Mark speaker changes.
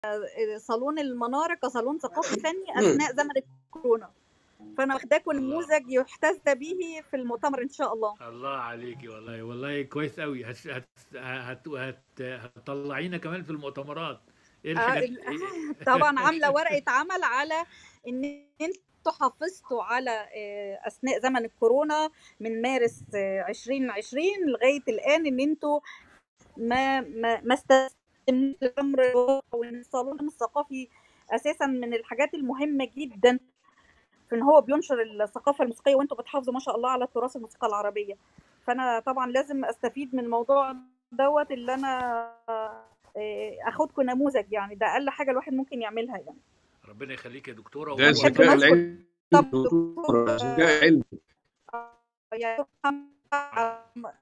Speaker 1: صالون المناره كصالون ثقافي فني اثناء زمن الكورونا فانا واخداكم نموذج يحتذى به في المؤتمر ان شاء الله
Speaker 2: الله عليكي والله والله كويس قوي هت هت هت هت هتطلعينا كمان في المؤتمرات ايه
Speaker 1: آه،
Speaker 2: الحاجات
Speaker 1: ال- طبعا عامله ورقه عمل على ان انتوا حافظتوا على آه، اثناء زمن الكورونا من مارس آه، 2020 لغايه الان ان انتوا ما ما ما استسلمتوش للامر وان الصالون الثقافي اساسا من الحاجات المهمه جدا في ان هو بينشر الثقافه الموسيقيه وانتوا بتحافظوا ما شاء الله على تراث الموسيقى العربيه فانا طبعا لازم استفيد من الموضوع دوت اللي انا آه، اخدكم نموذج يعني ده اقل حاجه الواحد ممكن يعملها يعني
Speaker 2: ربنا يخليك يا دكتوره
Speaker 3: ده
Speaker 1: ونحب
Speaker 3: الذكاء
Speaker 1: نشكر
Speaker 3: العلمي
Speaker 1: طب
Speaker 3: دكتور
Speaker 1: دكتور
Speaker 3: ذكاء علمي
Speaker 1: يعني